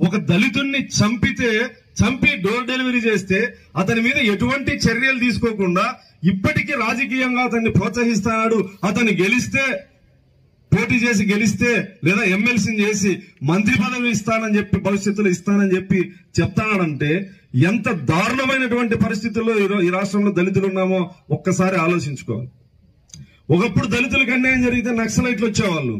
ఒక దళితుణ్ణి చంపితే చంపి డోర్ డెలివరీ చేస్తే అతని మీద ఎటువంటి చర్యలు తీసుకోకుండా ఇప్పటికీ రాజకీయంగా అతన్ని ప్రోత్సహిస్తున్నాడు అతన్ని గెలిస్తే పోటీ చేసి గెలిస్తే లేదా ఎమ్మెల్సీని చేసి మంత్రి పదవి ఇస్తానని చెప్పి భవిష్యత్తులో ఇస్తానని చెప్పి చెప్తానంటే ఎంత దారుణమైనటువంటి పరిస్థితుల్లో ఈ రో- ఈ రాష్ట్రంలో దళితులు ఉన్నామో ఒక్కసారి ఆలోచించుకోవాలి ఒకప్పుడు దళితులకు అన్యాయం జరిగితే నక్సలైట్లు వచ్చేవాళ్ళు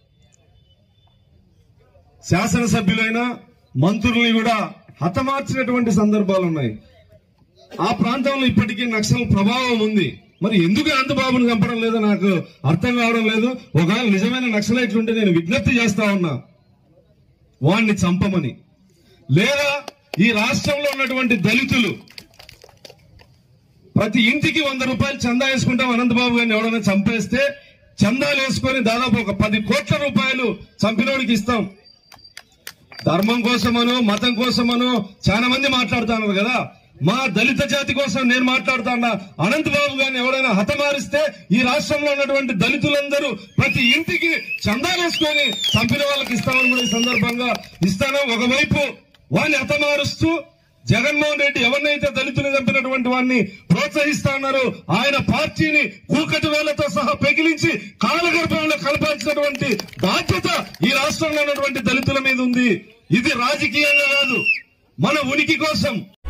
శాసనసభ్యులైన మంత్రుల్ని కూడా హతమార్చినటువంటి సందర్భాలు ఉన్నాయి ఆ ప్రాంతంలో ఇప్పటికీ నక్సల్ ప్రభావం ఉంది మరి ఎందుకు అనంతబాబుని చంపడం లేదో నాకు అర్థం కావడం లేదు ఒకవేళ నిజమైన నక్సలైట్లు ఉంటే నేను విజ్ఞప్తి చేస్తా ఉన్నా వాణ్ణి చంపమని లేదా ఈ రాష్ట్రంలో ఉన్నటువంటి దళితులు ప్రతి ఇంటికి వంద రూపాయలు చందా వేసుకుంటాం అనంతబాబు గారిని ఎవరైనా చంపేస్తే చందాలు వేసుకొని దాదాపు ఒక పది కోట్ల రూపాయలు చంపినోడికి ఇస్తాం ధర్మం కోసమనో మతం కోసమనో చాలా మంది మాట్లాడుతున్నారు కదా మా దళిత జాతి కోసం నేను మాట్లాడుతాడా అనంతబాబు గారిని ఎవరైనా హతమారిస్తే ఈ రాష్ట్రంలో ఉన్నటువంటి దళితులందరూ ప్రతి ఇంటికి చందా వేసుకొని చంపిన వాళ్ళకి ఇస్తామని కూడా ఈ సందర్భంగా ఇస్తాను ఒకవైపు వాడిని హతమారుస్తూ జగన్మోహన్ రెడ్డి ఎవరినైతే దళితులు చంపినటువంటి వాడిని ప్రోత్సహిస్తా ఉన్నారు ఆయన పార్టీని కూకటి వేలతో సహా పెగిలించి కాలగర్భంలో కలపాల్సినటువంటి బాధ్యత ఈ రాష్ట్రంలో ఉన్నటువంటి దళితుల మీద ఉంది ఇది రాజకీయంగా కాదు మన ఉనికి కోసం